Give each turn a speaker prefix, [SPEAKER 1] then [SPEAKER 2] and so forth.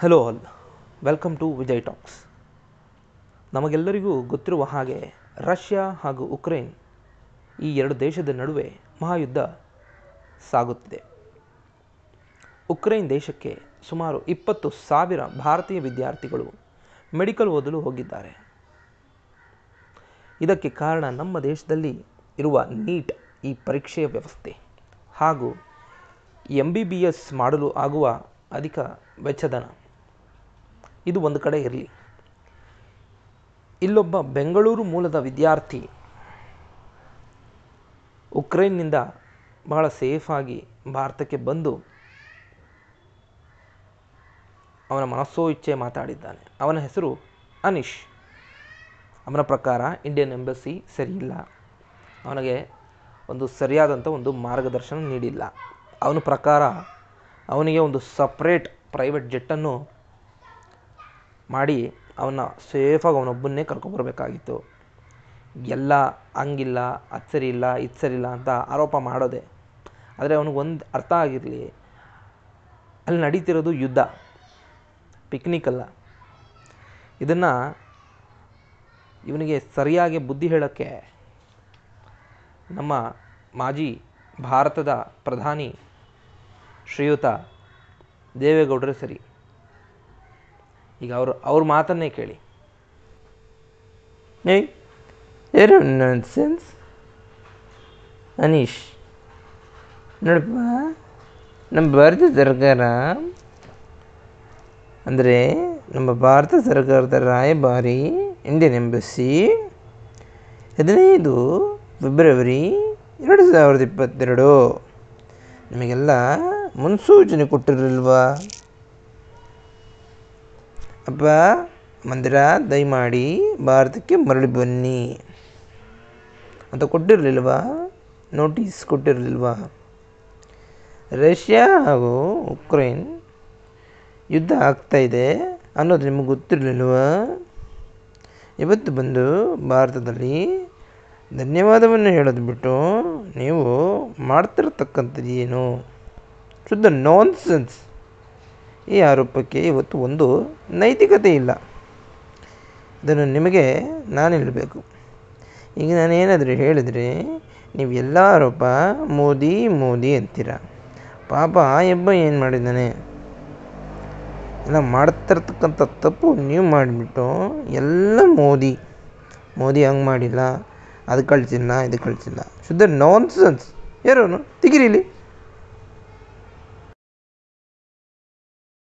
[SPEAKER 1] hello all welcome to Vijay talks ನಮಗೆಲ್ಲರಿಗೂ ಗೊತ್ತಿರುವ ಹಾಗೆ ರಷ್ಯಾ ಹಾಗೂ ಉಕ್ರೇನ್ ಈ ಎರಡು ದೇಶದ ನಡುವೆ ಮಹಾಯುದ್ಧ ಸಾಗುತ್ತಿದೆ ಉಕ್ರೇನ್ ದೇಶಕ್ಕೆ ಸುಮಾರು ಇಪ್ಪತ್ತು ಸಾವಿರ ಭಾರತೀಯ ವಿದ್ಯಾರ್ಥಿಗಳು ಮೆಡಿಕಲ್ ಓದಲು ಹೋಗಿದ್ದಾರೆ ಇದಕ್ಕೆ ಕಾರಣ ನಮ್ಮ ದೇಶದಲ್ಲಿ ಇರುವ ನೀಟ್ ಈ ಪರೀಕ್ಷೆಯ ವ್ಯವಸ್ಥೆ ಹಾಗೂ ಎಂ ಬಿ ಬಿ ಎಸ್ ಮಾಡಲು ಆಗುವ ಅಧಿಕ ವೆಚ್ಚದನ ಇದು ಒಂದು ಕಡೆ ಇರಲಿ ಇಲ್ಲೊಬ್ಬ ಬೆಂಗಳೂರು ಮೂಲದ ವಿದ್ಯಾರ್ಥಿ ಉಕ್ರೇನ್ನಿಂದ ಬಹಳ ಸೇಫಾಗಿ ಭಾರತಕ್ಕೆ ಬಂದು ಅವನ ಮನಸ್ಸೋ ಇಚ್ಛೆ ಮಾತಾಡಿದ್ದಾನೆ ಅವನ ಹೆಸರು ಅನಿಶ್ ಅವನ ಪ್ರಕಾರ ಇಂಡಿಯನ್ ಎಂಬಸಿ ಸರಿಯಿಲ್ಲ ಅವನಿಗೆ ಒಂದು ಸರಿಯಾದಂಥ ಒಂದು ಮಾರ್ಗದರ್ಶನ ನೀಡಿಲ್ಲ ಅವನ ಪ್ರಕಾರ ಅವನಿಗೆ ಒಂದು ಸಪ್ರೇಟ್ ಪ್ರೈವೇಟ್ ಜೆಟ್ಟನ್ನು ಮಾಡಿ ಅವನ್ನ ಸೇಫಾಗಿ ಅವನೊಬ್ಬನ್ನೇ ಕರ್ಕೊಂಬರ್ಬೇಕಾಗಿತ್ತು ಎಲ್ಲ ಹಂಗಿಲ್ಲ ಅದು ಸರಿ ಇಲ್ಲ ಇದು ಸರಿ ಇಲ್ಲ ಅಂತ ಆರೋಪ ಮಾಡೋದೆ ಆದರೆ ಅವನಿಗೆ ಒಂದು ಅರ್ಥ ಆಗಿರಲಿ ಅಲ್ಲಿ ನಡೀತಿರೋದು ಯುದ್ಧ ಪಿಕ್ನಿಕ್ ಅಲ್ಲ ಇದನ್ನು ಇವನಿಗೆ ಸರಿಯಾಗಿ ಬುದ್ಧಿ ಹೇಳೋಕ್ಕೆ ನಮ್ಮ ಮಾಜಿ ಭಾರತದ ಪ್ರಧಾನಿ ಶ್ರೀಯುತ ದೇವೇಗೌಡರೇ ಸರಿ ಈಗ ಅವರು ಅವ್ರ ಮಾತನ್ನೇ ಕೇಳಿ ಏಯ್ ಏನು ಸೆನ್ಸ್ ಅನೀಶ್ ನೋಡಪ್ಪ ನಮ್ಮ ಭಾರತ ಸರ್ಕಾರ ಅಂದರೆ ನಮ್ಮ ಭಾರತ ಸರ್ಕಾರದ ರಾಯಭಾರಿ ಇಂಡಿಯನ್ ಎಂಬಸಿ ಹದಿನೈದು ಫೆಬ್ರವರಿ ಎರಡು ಸಾವಿರದ ಇಪ್ಪತ್ತೆರಡು ನಿಮಗೆಲ್ಲ ಮುನ್ಸೂಚನೆ ಕೊಟ್ಟಿರಲಿಲ್ವಾ ಅಪ್ಪ ಮಂದಿರ ದಯಮಾಡಿ ಭಾರತಕ್ಕೆ ಮರಳಿ ಬನ್ನಿ ಅಂತ ಕೊಟ್ಟಿರಲಿಲ್ವಾ ನೋಟಿಸ್ ಕೊಟ್ಟಿರಲಿಲ್ವಾ ರಷ್ಯಾ ಹಾಗೂ ಉಕ್ರೇನ್ ಯುದ್ಧ ಆಗ್ತಾ ಇದೆ ಅನ್ನೋದು ನಿಮಗೆ ಗೊತ್ತಿರಲಿಲ್ವಾ ಇವತ್ತು ಬಂದು ಭಾರತದಲ್ಲಿ ಧನ್ಯವಾದವನ್ನು ಹೇಳೋದು ಬಿಟ್ಟು ನೀವು ಮಾಡ್ತಿರತಕ್ಕಂಥದ್ದು ಏನು ಶುದ್ಧ ನಾನ್ಸೆನ್ಸ್ ಈ ಆರೋಪಕ್ಕೆ ಇವತ್ತು ಒಂದು ನೈತಿಕತೆ ಇಲ್ಲ ಇದನ್ನು ನಿಮಗೆ ನಾನು ಹೇಳಬೇಕು ಈಗ ನಾನು ಏನಾದರೂ ಹೇಳಿದರೆ ನೀವು ಎಲ್ಲ ಆರೋಪ ಮೋದಿ ಮೋದಿ ಅಂತೀರ ಪಾಪ ಆ ಹೆಬ್ಬ ಏನು ಮಾಡಿದ್ದಾನೆ ಎಲ್ಲ ಮಾಡ್ತಿರ್ತಕ್ಕಂಥ ತಪ್ಪು ನೀವು ಮಾಡಿಬಿಟ್ಟು ಎಲ್ಲ ಮೋದಿ ಮೋದಿ ಹಂಗೆ ಮಾಡಿಲ್ಲ ಅದು ಕಳಿಸಿಲ್ಲ ಇದು ಕಳಿಸಿಲ್ಲ ಶುದ್ಧ ನಾನ್ಸೆನ್ಸ್ ಯಾರೋನು ತೆಗಿರಿಲಿ